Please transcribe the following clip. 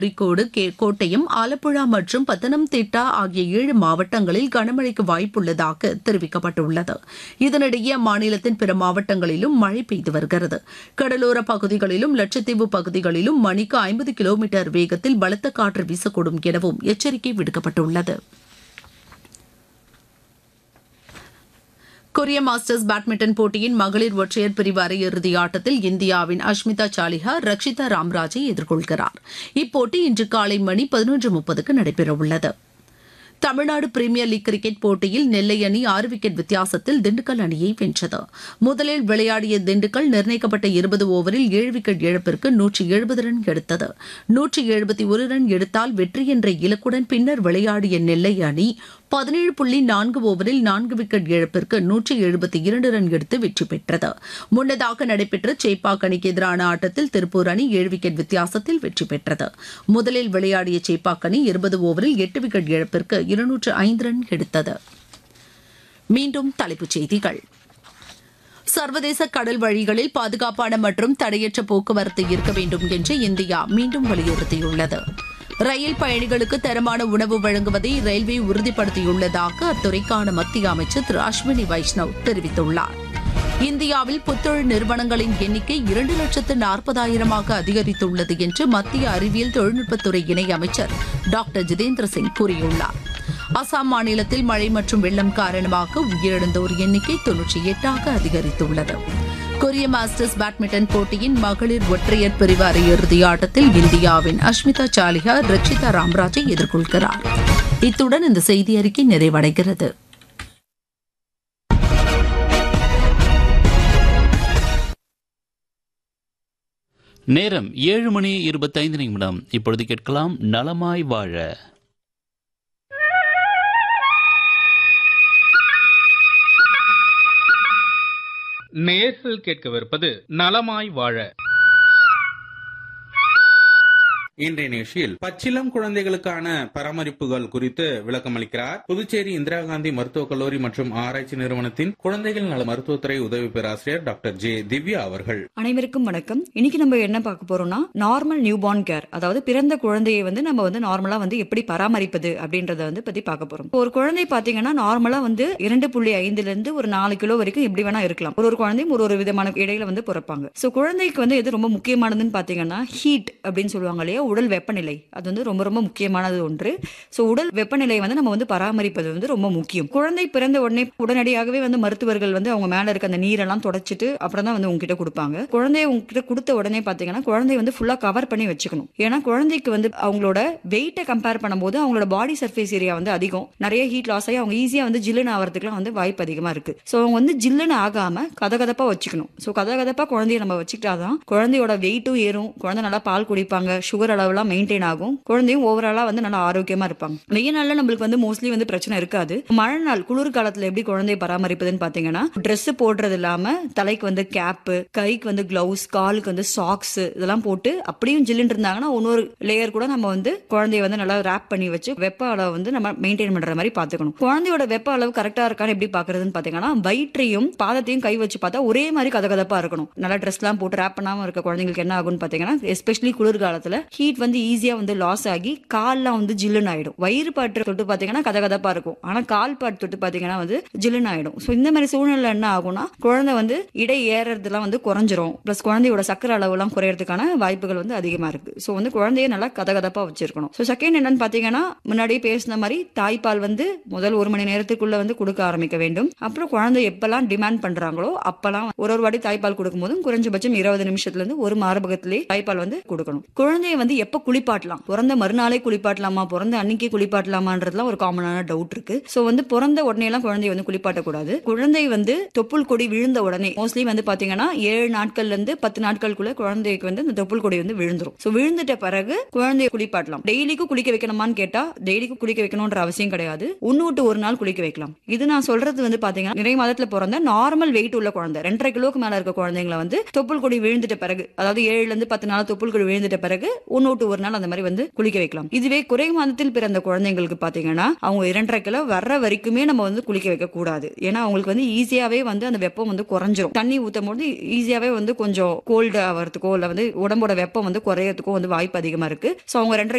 Kozhikode K- Kottayam Alappuzha மற்றும் பத்தனம்திட்டா ஆகிய ஏழு மாவட்டங்களில் கனமழைக்கு வாய்ப்புள்ளதாக தெரிவிக்கப்பட்டுள்ளது இதனிடையே அம்மாநிலத்தின் பிற மாவட்டங்களிலும் மழை பெய்து வருகிறது கடலோர பகுதிகளிலும் லட்சத்தீவு பகுதிகளிலும் மணிக்கு ஐம்பது கிலோமீட்டர் வேகத்தில் பலத்த காற்று வீசக்கூடும் எனவும் எச்சரிக்கை விடுக்கப்பட்டுள்ளது கொரிய மாஸ்டர்ஸ் பேட்மிண்டன் போட்டியின் மகளிர் ஒற்றையர் பிரிவு அரையிறுதி ஆட்டத்தில் இந்தியாவின் அஷ்மிதா சாலிஹா ரக்ஷிதா ராம்ராஜை எதிர்கொள்கிறார் இப்போட்டி இன்று காலை மணி பதினொன்று முப்பதுக்கு நடைபெறவுள்ளது தமிழ்நாடு பிரீமியர் லீக் கிரிக்கெட் போட்டியில் நெல்லை அணி ஆறு விக்கெட் வித்தியாசத்தில் திண்டுக்கல் அணியை வென்றது முதலில் விளையாடிய திண்டுக்கல் நிர்ணயிக்கப்பட்ட இருபது ஓவரில் ஏழு விக்கெட் இழப்பிற்கு நூற்றி எழுபது ரன் எடுத்தது நூற்றி எழுபத்தி ஒரு ரன் எடுத்தால் வெற்றி என்ற இலக்குடன் பின்னர் விளையாடிய நெல்லை அணி பதினேழு புள்ளி நான்கு ஓவரில் நான்கு விக்கெட் இழப்பிற்கு நூற்றி எழுபத்தி இரண்டு ரன் எடுத்து வெற்றி பெற்றது முன்னதாக நடைபெற்ற சேப்பாக் அணிக்கு எதிரான ஆட்டத்தில் திருப்பூர் அணி ஏழு விக்கெட் வித்தியாசத்தில் வெற்றி பெற்றது முதலில் விளையாடிய சேப்பாக் அணி இருபது ஓவரில் எட்டு விக்கெட் இழப்பிற்கு இருநூற்று ஐந்து ரன் எடுத்தது மீண்டும் தலைப்புச் செய்திகள் சர்வதேச கடல் வழிகளில் பாதுகாப்பான மற்றும் தடையற்ற போக்குவரத்து இருக்க வேண்டும் என்று இந்தியா மீண்டும் வலியுறுத்தியுள்ளது ரயில் பயணிகளுக்கு தரமான உணவு வழங்குவதை ரயில்வே உறுதிப்படுத்தியுள்ளதாக அத்துறைக்கான மத்திய அமைச்சர் திரு அஸ்வினி வைஷ்ணவ் தெரிவித்துள்ளார் இந்தியாவில் புத்தொழில் நிறுவனங்களின் எண்ணிக்கை இரண்டு லட்சத்து நாற்பதாயிரமாக அதிகரித்துள்ளது என்று மத்திய அறிவியல் தொழில்நுட்பத்துறை இணை அமைச்சர் டாக்டர் ஜிதேந்திர சிங் கூறியுள்ளார் அசாம் மாநிலத்தில் மழை மற்றும் வெள்ளம் காரணமாக உயிரிழந்தோர் எண்ணிக்கை தொன்னூற்றி எட்டாக அதிகரித்துள்ளது கொரிய மாஸ்டர்ஸ் பேட்மிண்டன் போட்டியின் மகளிர் ஒற்றையர் பிரிவு அரையிறுதி ஆட்டத்தில் இந்தியாவின் அஷ்மிதா சாலிஹா ரக்ஷிதா ராம்ராஜை எதிர்கொள்கிறார் இத்துடன் இந்த செய்தி அறிக்கை நிறைவடைகிறது நேரம் ஏழு மணி இருபத்தைந்து நிமிடம் இப்பொழுது கேட்கலாம் நலமாய் வாழ நேர்கள் கேட்கவிருப்பது நலமாய் வாழ இன்றைய நிகழ்ச்சியில் பச்சிளம் குழந்தைகளுக்கான பராமரிப்புகள் குறித்து விளக்கம் அளிக்கிறார் புதுச்சேரி இந்திரா காந்தி மருத்துவக் கல்லூரி மற்றும் ஆராய்ச்சி நிறுவனத்தின் குழந்தைகள் நல மருத்துவத்துறை உதவி பேராசிரியர் டாக்டர் ஜே திவ்யா அவர்கள் அனைவருக்கும் வணக்கம் இன்னைக்கு நம்ம என்ன பார்க்க போறோம்னா நார்மல் நியூபார்ன் கேர் அதாவது பிறந்த குழந்தையை வந்து நம்ம வந்து நார்மலா வந்து எப்படி பராமரிப்பது அப்படின்றத வந்து பத்தி பார்க்க போறோம் ஒரு குழந்தை பாத்தீங்கன்னா நார்மலா வந்து இரண்டு புள்ளி ஐந்துல இருந்து ஒரு நாலு கிலோ வரைக்கும் எப்படி வேணா இருக்கலாம் ஒரு ஒரு குழந்தையும் ஒரு ஒரு விதமான இடையில வந்து பிறப்பாங்க சோ குழந்தைக்கு வந்து எது ரொம்ப முக்கியமானதுன்னு பாத்தீங்கன்னா ஹீட் அப்படின்னு சொல்லுவாங்க இல்லையா உடல் வெப்பநிலை அது வந்து ரொம்ப ரொம்ப முக்கியமானது ஒன்று சோ உடல் வெப்பநிலை வந்து நம்ம வந்து பராமரிப்பது வந்து ரொம்ப முக்கியம் குழந்தை பிறந்த உடனே உடனடியாகவே வந்து மருத்துவர்கள் வந்து அவங்க மேல இருக்க அந்த நீரெல்லாம் தொடச்சிட்டு அப்புறம் தான் வந்து உங்ககிட்ட கொடுப்பாங்க குழந்தைய உங்ககிட்ட கொடுத்த உடனே பாத்தீங்கன்னா குழந்தை வந்து ஃபுல்லா கவர் பண்ணி வச்சுக்கணும் ஏன்னா குழந்தைக்கு வந்து அவங்களோட வெயிட்டை கம்பேர் பண்ணும்போது அவங்களோட பாடி சர்ஃபேஸ் ஏரியா வந்து அதிகம் நிறைய ஹீட் லாஸ் ஆகி அவங்க ஈஸியா வந்து ஜில்லுன்னு ஆகிறதுக்குலாம் வந்து வாய்ப்பு அதிகமா இருக்கு சோ அவங்க வந்து ஜில்லுன்னு ஆகாம கதகதப்பா வச்சுக்கணும் சோ கதகதப்பா குழந்தைய நம்ம வச்சுக்கிட்டாதான் குழந்தையோட வெயிட்டும் ஏறும் குழந்தை நல்லா பால் குடிப்பாங்க சுகர் அளவுலாம் மெயின்டைன் ஆகும் குழந்தையும் ஓவராலா வந்து நல்லா ஆரோக்கியமா இருப்பாங்க வெயில் நாள்ல நம்மளுக்கு வந்து மோஸ்ட்லி வந்து பிரச்சனை இருக்காது மழை நாள் குளிர் காலத்துல எப்படி குழந்தைய பராமரிப்பதுன்னு பாத்தீங்கன்னா Dress போடுறது இல்லாம தலைக்கு வந்து கேப்பு கைக்கு வந்து கிளவுஸ் காலுக்கு வந்து சாக்ஸ் இதெல்லாம் போட்டு அப்படியும் ஜில்லுன்னு இருந்தாங்கன்னா இன்னொரு லேயர் கூட நம்ம வந்து குழந்தைய வந்து நல்லா ரேப் பண்ணி வச்சு வெப்ப அளவு வந்து நம்ம மெயின்டைன் பண்ற மாதிரி பாத்துக்கணும் குழந்தையோட வெப்ப அளவு கரெக்டா இருக்கான்னு எப்படி பாக்குறதுன்னு பாத்தீங்கன்னா வயிற்றையும் பாதத்தையும் கை வச்சு பார்த்தா ஒரே மாதிரி கதகதப்பா இருக்கணும் நல்லா ட்ரெஸ் எல்லாம் போட்டு ரேப் பண்ணாம இருக்க குழந்தைங்களுக்கு என்ன ஆகும்னு பாத்தீங்கன்னா எஸ்பெஷலி குளிர்காலத்துல ஹீட் வந்து ஈஸியா வந்து லாஸ் ஆகி கால்லாம் வந்து ஜில்லுன்னு ஆயிடும் வயிறு பாட்டு தொட்டு பாத்தீங்கன்னா கதகதப்பா இருக்கும் ஆனா கால் பாட்டு தொட்டு பாத்தீங்கன்னா வந்து ஜில்லுன்னு ஆயிடும் சோ இந்த மாதிரி சூழ்நிலை என்ன ஆகும்னா குழந்தை வந்து இடை ஏறதுலாம் வந்து குறைஞ்சிரும் பிளஸ் குழந்தையோட சக்கரை அளவு எல்லாம் குறையறதுக்கான வாய்ப்புகள் வந்து அதிகமா இருக்கு சோ வந்து குழந்தைய நல்லா கதகதப்பா வச்சிருக்கணும் சோ செகண்ட் என்னன்னு பாத்தீங்கன்னா முன்னாடியே பேசின மாதிரி தாய்ப்பால் வந்து முதல் ஒரு மணி நேரத்துக்குள்ள வந்து கொடுக்க ஆரம்பிக்க வேண்டும் அப்புறம் குழந்தை எப்பெல்லாம் டிமாண்ட் பண்றாங்களோ அப்பெல்லாம் ஒரு ஒரு வாட்டி தாய்ப்பால் கொடுக்கும்போதும் குறைஞ்சபட்சம் இருபது நிமிஷத்துல இருந்து ஒரு மார்பகத்திலே தாய்ப்பால் வந்து கொடுக்கணும் குழந்தைய வந்து எப்ப குளிப்பாட்டலாம் பிறந்த மறுநாளே குளிப்பாட்டலாமா பிறந்த அன்னைக்கே குளிப்பாட்டலாமான்றதுலாம் ஒரு காமனான டவுட் இருக்கு சோ வந்து பிறந்த உடனே எல்லாம் குழந்தைய வந்து குளிப்பாட்டக்கூடாது குழந்தை வந்து தொப்புள் கொடி விழுந்த உடனே மோஸ்ட்லி வந்து பாத்தீங்கன்னா ஏழு நாட்கள்ல இருந்து பத்து நாட்களுக்குள்ள குழந்தைக்கு வந்து இந்த தொப்புள் கொடி வந்து விழுந்துரும் சோ விழுந்துட்ட பிறகு குழந்தைய குளிப்பாட்டலாம் டெய்லிக்கும் குளிக்க வைக்கணுமான்னு கேட்டா டெய்லிக்கும் குளிக்க வைக்கணும்ன்ற அவசியம் கிடையாது ஒன்னு விட்டு ஒரு நாள் குளிக்க வைக்கலாம் இது நான் சொல்றது வந்து பாத்தீங்கன்னா நிறைய மாதத்துல பிறந்த நார்மல் வெயிட் உள்ள குழந்தை ரெண்டரை கிலோக்கு மேல இருக்க குழந்தைங்களை வந்து தொப்புள் கொடி விழுந்துட்ட பிறகு அதாவது ஏழுல இருந்து பத்து நாள் தொப்புள் கொடி விழுந்துட்ட பிறகு ஒன்னு விட்டு ஒரு நாள் அந்த மாதிரி வந்து குளிக்க வைக்கலாம் இதுவே குறை மாதத்தில் பிறந்த குழந்தைங்களுக்கு பாத்தீங்கன்னா அவங்க இரண்டரை கிலோ வர்ற வரைக்குமே நம்ம வந்து குளிக்க வைக்க கூடாது ஏன்னா அவங்களுக்கு வந்து ஈஸியாவே வந்து அந்த வெப்பம் வந்து குறைஞ்சிரும் தண்ணி ஊத்தும் போது ஈஸியாவே வந்து கொஞ்சம் கோல்டு ஆகிறதுக்கோ இல்ல வந்து உடம்போட வெப்பம் வந்து குறையறதுக்கோ வந்து வாய்ப்பு அதிகமா இருக்கு சோ அவங்க ரெண்டரை